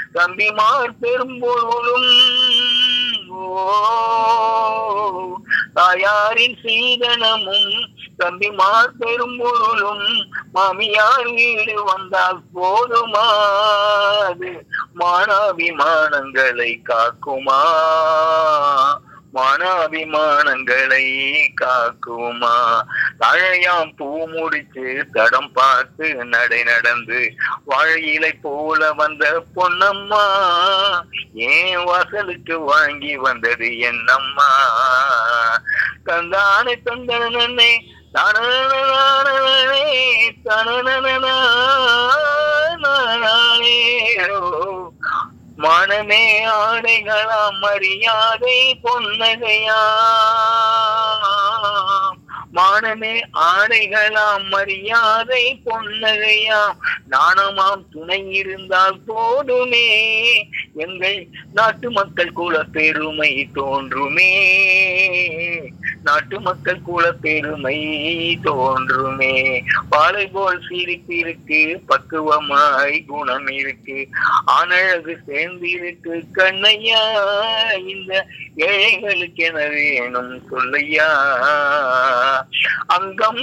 தம்பிமார் பெரும்பொழுதும் ஓ தாயாரின் சீதனமும் தம்பிமார் பெரும்பொருளும் மாமியார் வீடு வந்தால் போதுமாது மானாபிமானங்களை காக்குமா மானாபிமானங்களை காக்குமா தழையாம் பூ முடிச்சு தடம் பார்த்து நடை நடந்து வாழையிலை போல வந்த பொன்னம்மா ஏன் வாசலுக்கு வாங்கி வந்தது என்னம்மா தந்தானே தந்தனே தனனே தனனே மனமே ஆடைகளாம் மரியாதை பொன்னகையா மானமே ஆடைகளாம் மரியாதை பொன்னகையாம் நாணமாம் துணை இருந்தால் போதுமே எங்கள் நாட்டு மக்கள் குல பெருமை தோன்றுமே நாட்டு மக்கள் குல பெருமை தோன்றுமே பாலை போல் சிரிப்பு இருக்கு பக்குவமாய் குணம் இருக்கு ஆனழகு சேர்ந்து இருக்கு கண்ணையா இந்த ஏழைகளுக்கு என வேணும் சொல்லையா அங்கம்